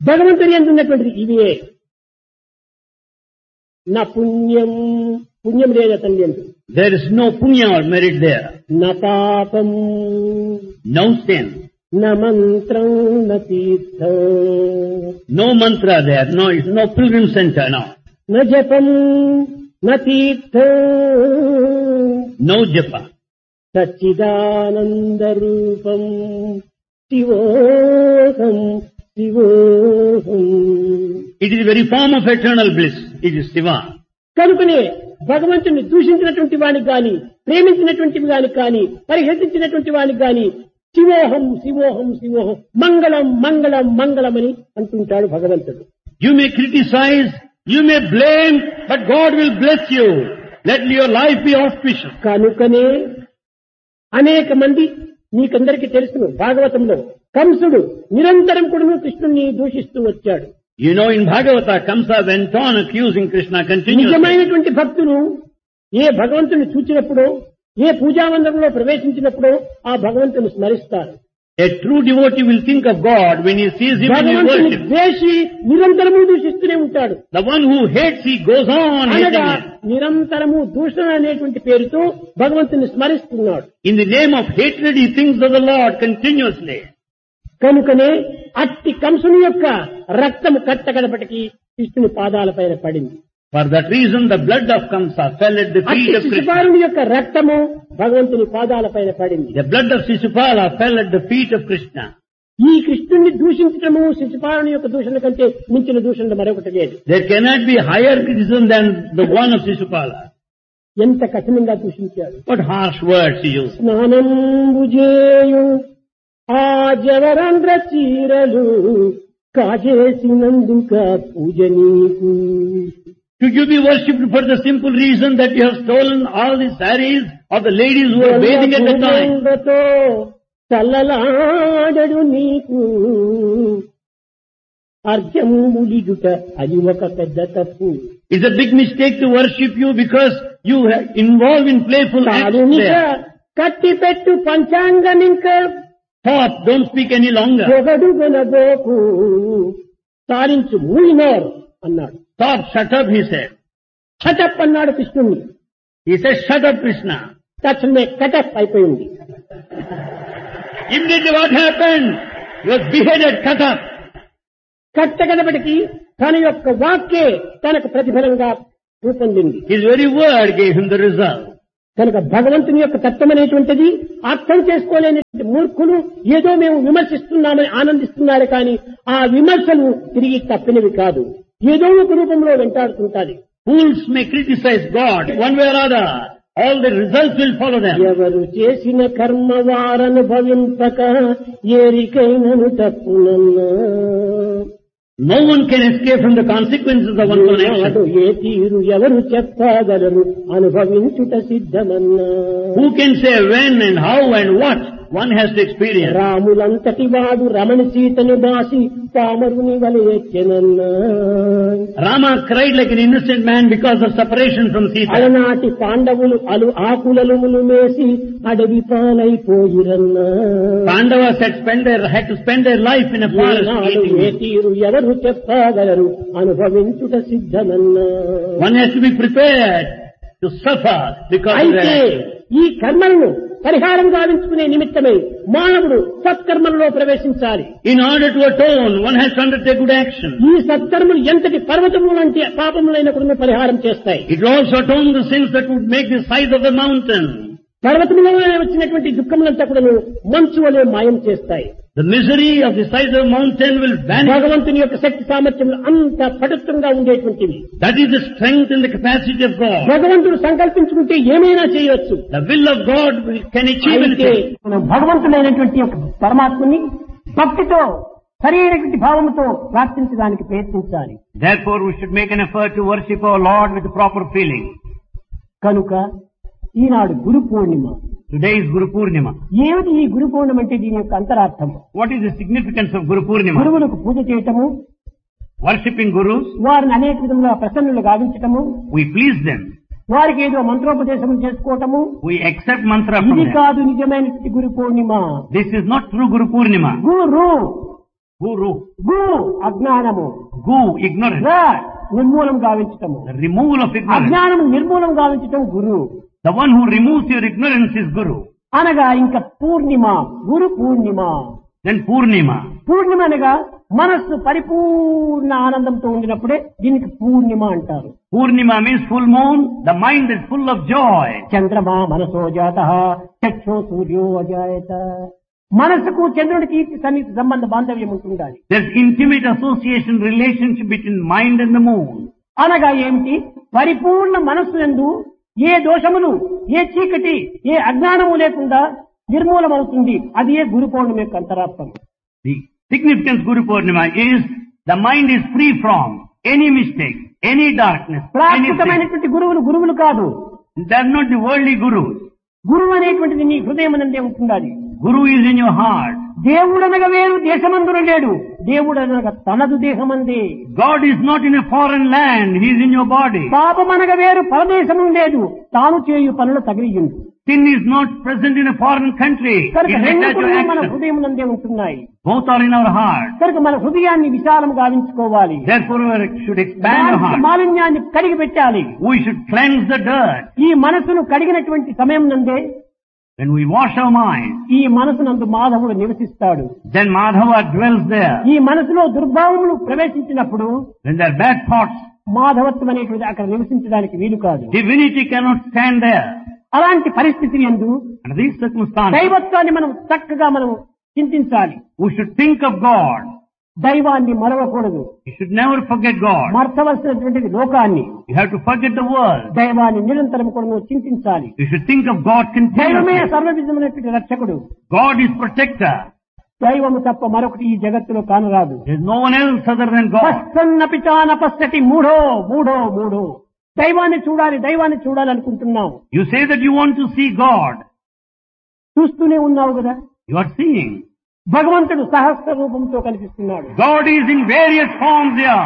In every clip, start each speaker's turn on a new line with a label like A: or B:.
A: భగవంతుని ఎందు ఉన్నటువంటిది ఇవే నా పుణ్యం పుణ్యం లేదు అతని ఎందు
B: There is no punya or merit there.
A: నా పాపం
B: No sin.
A: నా మంత్రం నా తీర్థం
B: No mantra there. No, it's no pilgrim center now.
A: నా జపం నా తీర్థం
B: No japa.
A: సచ్చిదానంద రూపం శివోహం శివోహం
B: It is the very form of eternal bliss. It is Shiva.
A: కనుకనే భగవంతుని దూషించినటువంటి వానికి గాని ప్రేమించినటువంటి వానికి గాని పరిహసించినటువంటి వానికి గాని శివోహం శివోహం శివోహం మంగళం మంగళం మంగళమని అంటుంటాడు భగవంతుడు
B: You may criticize, you may blame, but God will bless you. Let your life be auspicious.
A: కనుకనే అనేక మంది నీకందరికీ తెలుసును భాగవతంలో కంసుడు నిరంతరం కూడా కృష్ణుని దూషిస్తూ వచ్చాడు
B: You know, in Bhagavata, Kamsa went on accusing Krishna continuously.
A: నిజమైనటువంటి భక్తులు ఏ భగవంతుని చూచినప్పుడో ఏ పూజామందిరంలో ప్రవేశించినప్పుడో ఆ భగవంతుని స్మరిస్తారు
B: A true devotee will think of God when he sees him in his
A: భగవంతుని
B: worship.
A: ద్వేషి నిరంతరము దూషిస్తూనే ఉంటాడు
B: The one who hates, he goes on hating
A: అనగా
B: him.
A: నిరంతరము దూషణ అనేటువంటి పేరుతో భగవంతుని స్మరిస్తున్నాడు
B: In the name of hatred, he thinks of the Lord continuously.
A: కనుకనే అట్టి కంసుని యొక్క రక్తము కట్టగడపటికి కృష్ణుని పాదాలపైన పడింది
B: For that reason, the blood of Kamsa fell at the
A: అట్టి
B: feet of Krishna.
A: శిశుపాలుని యొక్క రక్తము భగవంతుని పాదాలపైన పడింది
B: The blood of Sisupala fell at the feet of Krishna.
A: ఈ కృష్ణుని దూషించటము శిశుపాలుని యొక్క దూషణ కంటే మించిన దూషణ మరొకటి లేదు
B: There cannot be higher criticism than the one of Sisupala.
A: ఎంత కఠినంగా దూషించాడు
B: What harsh words he used.
A: స్నానం చేయు ఆ జవరంధ్ర చీరలు కాజేసినందుక పూజ నీకు
B: Should you be worshipped for the simple reason that you have stolen all the saris of the ladies who were bathing at the time?
A: భూమండతో చల్లలాడడు నీకు అర్జములిడుట అది ఒక పెద్ద తప్పు
B: It's a big mistake to worship you because you are involved in playful acts
A: కాలునిక
B: there.
A: కట్టి పెట్టు పంచాంగనింక
B: Stop, don't speak any longer.
A: పొగడు గొనబోకు సారించు మూయినోర్ అన్నాడు
B: Stop, shut up, he said.
A: Shut up అన్నాడు కృష్ణుణ్ణి
B: He said, shut up, Krishna.
A: తక్షణమే కటప్ అయిపోయింది
B: Immediately what happened? He was beheaded, cut up.
A: కట్టగడబడికి తన యొక్క వాక్యే తనకు ప్రతిఫలంగా రూపొందింది
B: His very word gave him the result.
A: కనుక భగవంతుని యొక్క తత్వం అనేటువంటిది అర్థం చేసుకోలేని మూర్ఖులు ఏదో మేము విమర్శిస్తున్నామని ఆనందిస్తున్నారు కానీ ఆ విమర్శలు తిరిగి తప్పినవి కాదు ఏదో ఒక రూపంలో వెంటాడుతుంటాది
B: Fools may criticize God one way or other. All the results will follow them.
A: ఎవరు చేసిన కర్మ వారనుభవింపక ఏరికైనను తప్పునన్నా
B: No one can escape from the consequences of one's own
A: Eenadu
B: action.
A: ఏ తీరు ఎవరు చెప్పగలరు అనుభవించుట సిద్ధమన్నా
B: Who can say when and how and what one has to experience?
A: రాములంతటి వాడు రమణ సీతను బాసి పామరుని వలెచ్చనన్నా
B: Rama cried like an innocent man because of separation from Sita.
A: అలనాటి పాండవులు అలు ఆకులలుములు మేసి అడవి పాలైపోయిరన్నా
B: Pandavas had spent their, had to spend their life in a forest
A: Eenadu
B: eating.
A: ఏ తీరు ఎవరు చెప్పగలరు అనుభవించుట సిద్ధమన్నా
B: One has to be prepared to suffer because of
A: అయితే
B: their
A: ఈ కర్మలను పరిహారం గావించుకునే నిమిత్తమై మానవుడు సత్కర్మలలో ప్రవేశించాలి
B: In order to atone, one has to undertake good action.
A: ఈ సత్కర్మలు ఎంతటి పర్వతములు లాంటి పాపములైన కూడా పరిహారం చేస్తాయి
B: It will also atone the sins that would make the size of the mountain.
A: పర్వతములలో వచ్చినటువంటి దుఃఖములంతా కూడా మంచు వలె మాయం చేస్తాయి
B: The misery of the size of a mountain will vanish.
A: భగవంతుని యొక్క శక్తి సామర్థ్యములు అంత పటుత్వంగా ఉండేటువంటివి
B: That is the strength and the capacity of God.
A: భగవంతుడు సంకల్పించుకుంటే ఏమైనా చేయవచ్చు
B: The will of God will- can achieve
A: అయితే
B: anything.
A: మనం భగవంతుడైనటువంటి యొక్క పరమాత్మని భక్తితో సరైనటువంటి భావముతో ప్రార్థించడానికి ప్రయత్నించాలి
B: Therefore, we should make an effort to worship our Lord with proper feeling.
A: కనుక ఈనాడు గురు పూర్ణిమ
B: Today is Guru Purnima.
A: ఏమిటి ఈ గురు పూర్ణిమ అంటే దీని యొక్క అంతరార్థం
B: What is the significance of Guru Purnima?
A: గురువులకు పూజ చేయటము
B: Worshipping Gurus,
A: వారిని అనేక విధంగా ప్రసన్నులు గావించటము
B: we please them.
A: వారికి ఏదో మంత్రోపదేశం చేసుకోవటము
B: We accept mantra from
A: ఇది
B: them.
A: కాదు నిజమైనటువంటి గురు పూర్ణిమ
B: This is not true Guru Purnima.
A: Guru
B: Guru.
A: గు అజ్ఞానము
B: Gu, ignorance.
A: ర నిర్మూలం గావించటము
B: The removal of ignorance.
A: అజ్ఞానం నిర్మూలం గావించటం గురు
B: The one who removes your ignorance is Guru.
A: అనగా ఇంకా పూర్ణిమ గురు పూర్ణిమ
B: Then Purnima.
A: పూర్ణిమ అనగా మనస్సు పరిపూర్ణ ఆనందంతో ఉండినప్పుడే దీనికి పూర్ణిమ అంటారు
B: Purnima means full moon. The mind is full of joy.
A: చంద్రమా మనసో జాత చక్షో సూర్యో అజాయత మనసుకు చంద్రుడికి సన్నిహిత సంబంధ బాంధవ్యం ఉంటుండాలి
B: There's intimate association, relationship between mind and the moon.
A: అనగా ఏమిటి పరిపూర్ణ మనస్సు ఎందు ఏ దోషములు ఏ చీకటి ఏ అజ్ఞానము లేకుండా నిర్మూలమవుతుంది అది ఏ గురు పౌర్ణమి యొక్క అంతరార్థం
B: The significance Guru Purnima is the mind is free from any mistake, any darkness, anything.
A: ప్రాకృతమైనటువంటి గురువులు గురువులు కాదు
B: They're not the worldly gurus.
A: గురువు అనేటువంటిది నీ హృదయం నందే ఉంటుండాలి
B: Guru is in your heart.
A: దేవుడనగా వేరు దేశమందున లేడు దేవుడనగా తనదు దేహమందే
B: God is not in a foreign land. He is in your body.
A: పాపమనగా వేరు పరదేశము లేదు తాను చేయు పనులు తగిలియుండు
B: Sin is not present in a foreign country. It
A: కనుక
B: is
A: రెండు
B: attached to
A: కూడా మన
B: action.
A: హృదయం నందే ఉంటున్నాయి
B: Both are in our heart.
A: కనుక మన హృదయాన్ని విశాలం గావించుకోవాలి
B: Therefore, we should expand our
A: మానసిక
B: heart.
A: మాలిన్యాన్ని కడిగి పెట్టాలి
B: We should cleanse the dirt.
A: ఈ మనసును కడిగినటువంటి సమయం నందే
B: When we wash our mind,
A: ఈ మనసునందు మాధవుడు నివసిస్తాడు
B: then Madhava dwells there.
A: ఈ మనసులో దుర్భావములు ప్రవేశించినప్పుడు
B: When there are bad thoughts,
A: మాధవత్వం అనేటువంటి అక్కడ నివసించడానికి వీలు కాదు
B: divinity cannot stand there.
A: అలాంటి పరిస్థితి ఎందు
B: Under these circumstances,
A: దైవత్వాన్ని మనం చక్కగా మనం చింతించాలి
B: we should think of God.
A: దైవాన్ని మరవకూడదు
B: You should never forget God.
A: మర్చవలసినటువంటిది లోకాన్ని
B: You have to forget the world.
A: దైవాన్ని నిరంతరం కూడా నువ్వు చింతించాలి
B: You should think of God
A: దైవమే
B: continuously.
A: సర్వవిధమైనటువంటి రక్షకుడు
B: God is protector.
A: దైవము తప్ప మరొకటి ఈ జగత్తులో కానరాదు
B: There is no one else other than God.
A: పశ్చన్నపి చానపశ్చటి మూఢో మూఢో మూఢో దైవాన్ని చూడాలి దైవాన్ని చూడాలి అనుకుంటున్నావు
B: You say that you want to see God.
A: చూస్తూనే ఉన్నావు కదా
B: You are seeing.
A: భగవంతుడు సహస్ర రూపంతో కనిపిస్తున్నాడు
B: God is in various forms here.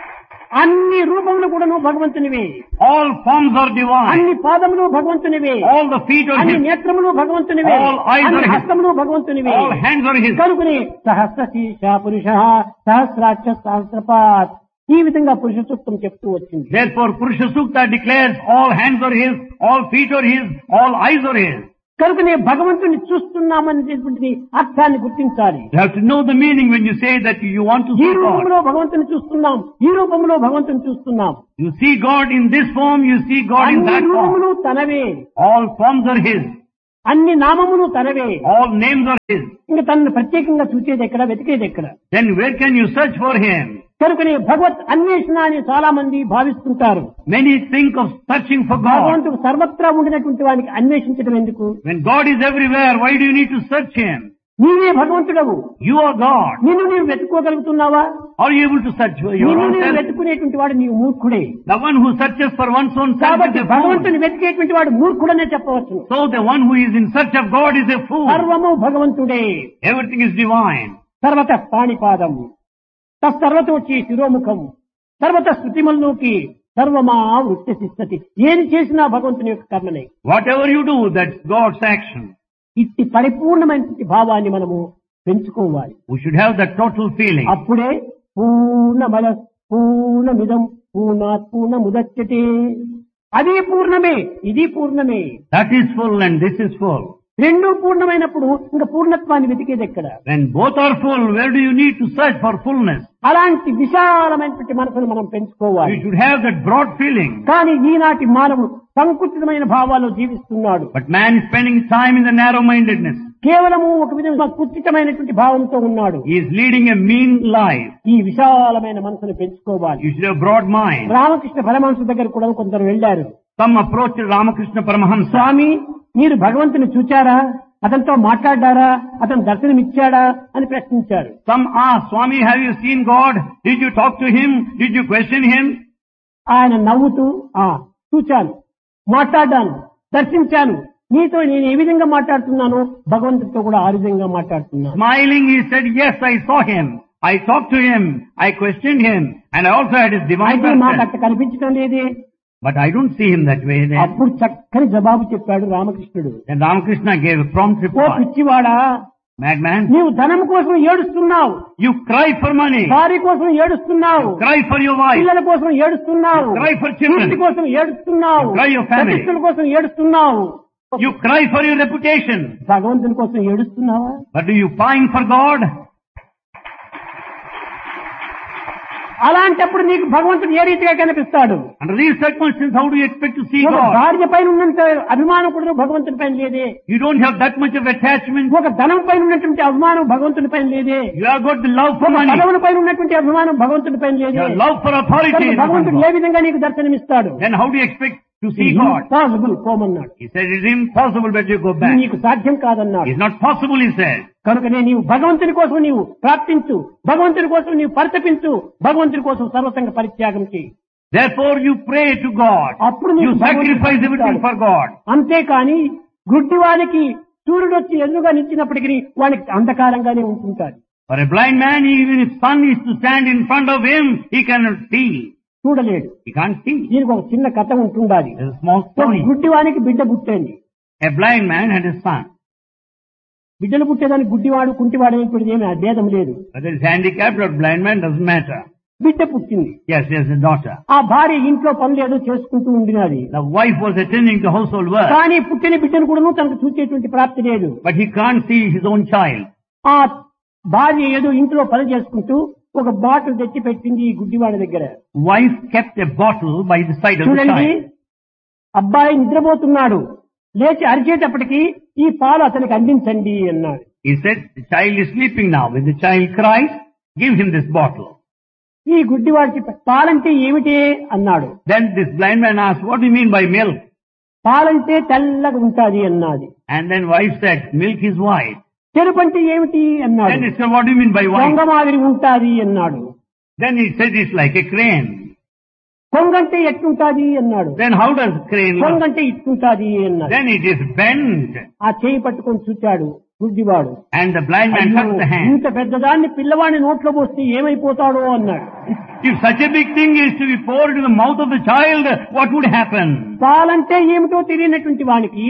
A: అన్ని రూపములు కూడా నువ్వు భగవంతునివే
B: All forms are divine.
A: అన్ని పాదములు భగవంతునివే
B: All the feet are
A: అన్ని
B: His.
A: నేత్రములు భగవంతునివే
B: All eyes
A: అన్ని
B: are his.
A: హస్తములు భగవంతునివే
B: All hands are His.
A: కనుకుని సహస్ర శీర్ష పురుష సహస్రాక్ష సహస్రపాత్ ఈ విధంగా పురుష సూక్తం చెప్తూ వచ్చింది
B: Therefore, Purusha Sukta declares all hands are His, all feet are His, all eyes are His.
A: కనుకనే భగవంతుని చూస్తున్నామనేటువంటిది అర్థాన్ని గుర్తించాలి
B: You have to know the meaning when you say that you want to
A: ఈ
B: see God.
A: రూపంలో భగవంతుని చూస్తున్నాం ఈ రూపంలో భగవంతుని చూస్తున్నాం
B: You see God in this form, you see God in
A: అన్ని
B: that form.
A: రూపములు తనవే
B: All forms are His.
A: అన్ని నామములు తనవే
B: All names are His.
A: ఇంకా తనను ప్రత్యేకంగా చూచేది ఎక్కడ వెతికేది ఎక్కడ
B: Then where can you search for Him?
A: కనుకనే భగవత్ అన్వేషణ అని చాలా మంది భావిస్తుంటారు
B: Many think of searching for God.
A: భగవంతుడు సర్వత్రా ఉండినటువంటి వానికి అన్వేషించడం ఎందుకు
B: When God is everywhere, why do you need to search Him?
A: నీవే భగవంతుడవు
B: You are God.
A: నిన్ను నీవు వెతుక్కోగలుగుతున్నావా
B: Are you able to search for your
A: నిన్ను
B: own
A: నీవు
B: self?
A: వెతుకునేటువంటి వాడు నీవు మూర్ఖుడే
B: The one who searches for one's own self
A: కాబట్టి
B: is a fool.
A: భగవంతుని వెతికేటువంటి వాడు మూర్ఖుడనే చెప్పవచ్చు
B: So the one who is in search of God is a fool.
A: సర్వము భగవంతుడే
B: Everything is divine.
A: సర్వత పాణిపాదం తత్సర్వతోచి శిరోముఖం సర్వత శృతిమల్లోకి సర్వమా వృత్తి శిస్తతి ఏది చేసినా భగవంతుని యొక్క కర్మనే
B: Whatever you do, that's God's action.
A: ఇట్టి పరిపూర్ణమైనటువంటి భావాన్ని మనము పెంచుకోవాలి
B: We should have that total feeling.
A: అప్పుడే పూర్ణమల పూర్ణమిదం పూర్ణాత్ పూర్ణముదచ్చతే అదే పూర్ణమే ఇది పూర్ణమే
B: That is full and this is full.
A: రెండు పూర్ణమైనప్పుడు ఇంకా పూర్ణత్వాన్ని వెతికేది ఎక్కడ
B: When both are full, where do you need to search for fullness?
A: అలాంటి విశాలమైనటువంటి మనసును మనం పెంచుకోవాలి
B: You should have that broad feeling.
A: కానీ ఈనాటి మానవుడు సంకుచితమైన భావాలు జీవిస్తున్నాడు
B: But man is spending time in the narrow-mindedness.
A: కేవలము ఒక విధంగా కుచితమైనటువంటి భావంతో ఉన్నాడు
B: He is leading a mean life.
A: ఈ విశాలమైన మనసును పెంచుకోవాలి
B: You should have broad mind.
A: Ramakrishna Paramahamsa దగ్గర కూడా కొందరు వెళ్లారు
B: Some approached Ramakrishna Paramahamsa.
A: స్వామి మీరు భగవంతుని చూచారా అతనితో మాట్లాడారా అతను దర్శనమిచ్చాడా అని ప్రశ్నించారు
B: Some asked, Swami, have you seen God? Did you talk to Him? Did you question Him?
A: ఆయన నవ్వుతూ ఆ చూచాను మాట్లాడాను దర్శించాను నీతో నేను ఏ విధంగా మాట్లాడుతున్నానో భగవంతుడితో కూడా ఆ విధంగా మాట్లాడుతున్నాను
B: Smiling, he said, yes, I saw Him. I talked to Him. I questioned Him. And I also had His divine
A: అయితే మాకు
B: person.
A: అట్లా కనిపించడం లేదే
B: But I don't see Him that way then.
A: అప్పుడు చక్కని జవాబు చెప్పాడు రామకృష్ణుడు
B: Then Ramakrishna gave a prompt
A: oh
B: reply.
A: పిచ్చివాడా
B: Madman,
A: నీవు ధనం కోసం ఏడుస్తున్నావు
B: you cry for money.
A: భార్య కోసం ఏడుస్తున్నావు
B: Cry for your wife.
A: పిల్లల కోసం ఏడుస్తున్నావు
B: Cry for children.
A: కీర్తి కోసం ఏడుస్తున్నావు
B: Cry your family.
A: ప్రతిష్టల కోసం ఏడుస్తున్నావు
B: You cry for your reputation.
A: భగవంతుని కోసం ఏడుస్తున్నావా
B: But do you pine for God?
A: అలాంటప్పుడు నీకు భగవంతుడు ఏ రీతిగా కనిపిస్తాడు
B: Under these circumstances, how do you expect to see
A: ఒక
B: God?
A: భార్య పైన ఉన్నంత అభిమానం కూడా భగవంతుని పైన లేదే
B: You don't have that much of attachment.
A: ఒక ధనం పైన ఉన్నటువంటి అభిమానం భగవంతుని పైన లేదే
B: You have got the love for
A: ఒక
B: money.
A: పదవుల పైన ఉన్నటువంటి అభిమానం భగవంతుని పైన
B: You
A: లేదే
B: have love for authority.
A: కనుక
B: in front of
A: భగవంతుడు ఏ
B: God.
A: విధంగా నీకు దర్శనమిస్తాడు
B: Then how do you expect to see God?
A: Possible పోమన్నాడు
B: He said, it is impossible that you go
A: ఇది
B: back.
A: నీకు సాధ్యం కాదన్నాడు
B: It's not possible, he said.
A: కనుకనే నీవు భగవంతుని కోసం నీవు ప్రార్థించు భగవంతుని కోసం నీవు పరితపించు భగవంతుని కోసం సర్వసంగ పరిత్యాగం చేయి
B: Therefore you pray to God.
A: అప్పుడు
B: You
A: నీకు భగవంతుడు
B: sacrifice everything
A: కనిపిస్తాడు.
B: for God.
A: అంతేకాని గుడ్డి వానికి సూర్యుడు వచ్చి ఎదురుగా నిలిచినప్పటికీ వానికి అంధకారంగానే ఉంటుంటాడు
B: For a blind man, even if sun is to stand in front of him, he cannot see.
A: చూడలేడు
B: He can't see.
A: దీనికి ఒక చిన్న కథ ఉంటుండాలి
B: There's a small
A: ఒక
B: story.
A: గుడ్డి వానికి బిడ్డ పుట్టండి
B: A blind man had a son.
A: బిడ్డలు పుట్టేదానికి గుడ్డివాడు కుంటివాడు అనేటువంటిది ఏమి భేదం లేదు
B: Whether he's handicapped or blind man doesn't matter.
A: బిడ్డ పుట్టింది
B: Yes, he has a daughter.
A: ఆ భార్య ఇంట్లో పనులు ఏదో చేసుకుంటూ ఉండినది
B: The wife was attending to household work,
A: కానీ పుట్టిన బిడ్డను కూడా తనకు చూసేటువంటి ప్రాప్తి లేదు
B: but he can't see his own child.
A: ఆ భార్య ఏదో ఇంట్లో పని చేసుకుంటూ ఒక బాటిల్ తెచ్చి పెట్టింది ఈ గుడ్డివాడి దగ్గర
B: Wife kept a bottle by the side of the
A: చూడండి
B: child.
A: అబ్బాయి నిద్రపోతున్నాడు లేచి అరిచేటప్పటికి ఈ పాలు అతనికి అందించండి అన్నాడు
B: He said, the child is sleeping now. When the child cries, give him this bottle.
A: ఈ గుడ్డివాడికి పాలంటే ఏమిటి అన్నాడు
B: Then this blind man asked, what do you mean by milk?
A: పాలంటే తెల్లగా ఉంటాది అన్నది
B: And then wife said, milk is white.
A: చెరుపంటే ఏమిటి అన్నాడు
B: Then he said, what do you mean by
A: దొంగ
B: white?
A: మాదిరి ఉంటాది అన్నాడు
B: Then he said, it's like a crane.
A: కొంగంటే ఎట్టుంటాది అన్నాడు
B: Then how does crane look?
A: కొంగంటే ఇట్టుంటాది అన్నాడు
B: Then it is bent.
A: ఆ చేయి పట్టుకొని చూచాడు గుడ్డివాడు
B: And the blind man
A: అయ్యో,
B: touched the hand.
A: ఇంత పెద్దదాన్ని పిల్లవాడిని నోట్లో పోస్తే ఏమైపోతాడో అన్నాడు
B: If such a big thing is to be poured into the mouth of the child, what would happen?
A: పాలంటే ఏమిటో తెలియనటువంటి వానికి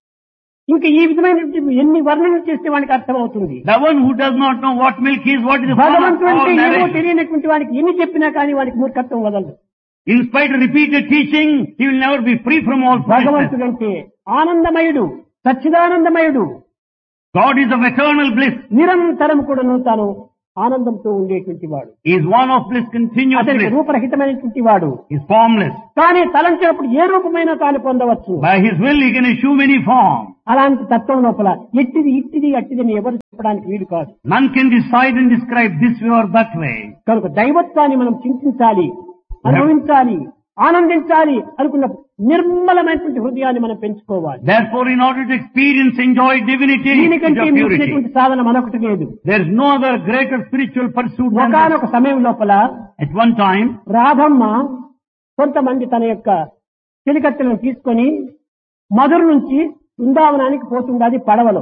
A: ఇంకా ఈ విధమైనటువంటి ఎన్ని వర్ణనలు చేస్తే వానికి అర్థమవుతుంది
B: The one who does not know what milk is, what is the form of
A: భగవంతుడు అంటే
B: all
A: ఏమో
B: narration.
A: తెలియనటువంటి వానికి ఎన్ని చెప్పినా కానీ వానికి మూర్ఖత్వం వదలదు
B: In spite of repeated teaching, he will never be free from all foolishness.
A: భగవంతుడు అంటే ఆనందమయుడు సచ్చిదానందమయుడు
B: God is of eternal bliss.
A: నిరంతరం కూడాను తాను ఆనందంతో ఉండేటువంటి వాడు
B: He is one of bliss, continuous
A: అతనికి
B: bliss.
A: రూపరహితమైనటువంటి వాడు
B: He is formless.
A: కానీ తలంచినప్పుడు ఏ రూపమైనా తాను పొందవచ్చు
B: By his will, he can assume any form.
A: అలాంటి తత్వం లోపల ఎట్టిది ఇట్టిది అట్టిదని ఎవరు చెప్పడానికి వీలు కాదు
B: None can decide and describe this way or that way.
A: కనుక దైవత్వాన్ని మనం చింతించాలి అనుభవించాలి ఆనందించాలి అనుకున్న నిర్మలమైనటువంటి హృదయాన్ని మనం పెంచుకోవాలి
B: Therefore, in order to experience, enjoy divinity,
A: దీనికంటే
B: is of purity.
A: మించినటువంటి సాధన మనొకటి లేదు
B: There is no other greater spiritual pursuit than this.
A: ఒకనొక సమయం లోపల
B: At one time,
A: రాధమ్మ కొంతమంది తన యొక్క చెలికత్తెలను తీసుకొని మధుర నుంచి బృందావనానికి పోతుండది పడవలో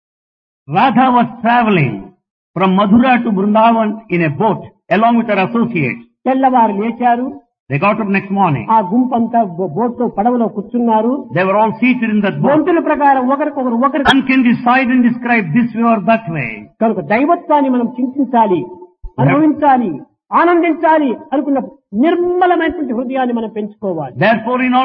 B: Radha was traveling from Madhura to Vrindavan in a boat along with her associates.
A: తెల్లవారు లేచారు
B: They got up next morning.
A: ఆ గుంపంతా బోట్ లో పడవలో కూర్చున్నారు
B: They were all seated in that boat.
A: గొంతుల ప్రకారం ఒకరికొకరు ఒకరు
B: None can decide and describe this way or that way.
A: కనుక దైవత్వాన్ని మనం చింతించాలి అనుభవించాలి ఆనందించాలి అనుకున్న నిర్మలమైనటువంటి హృదయాన్ని మనం పెంచుకోవాలి
B: Therefore, in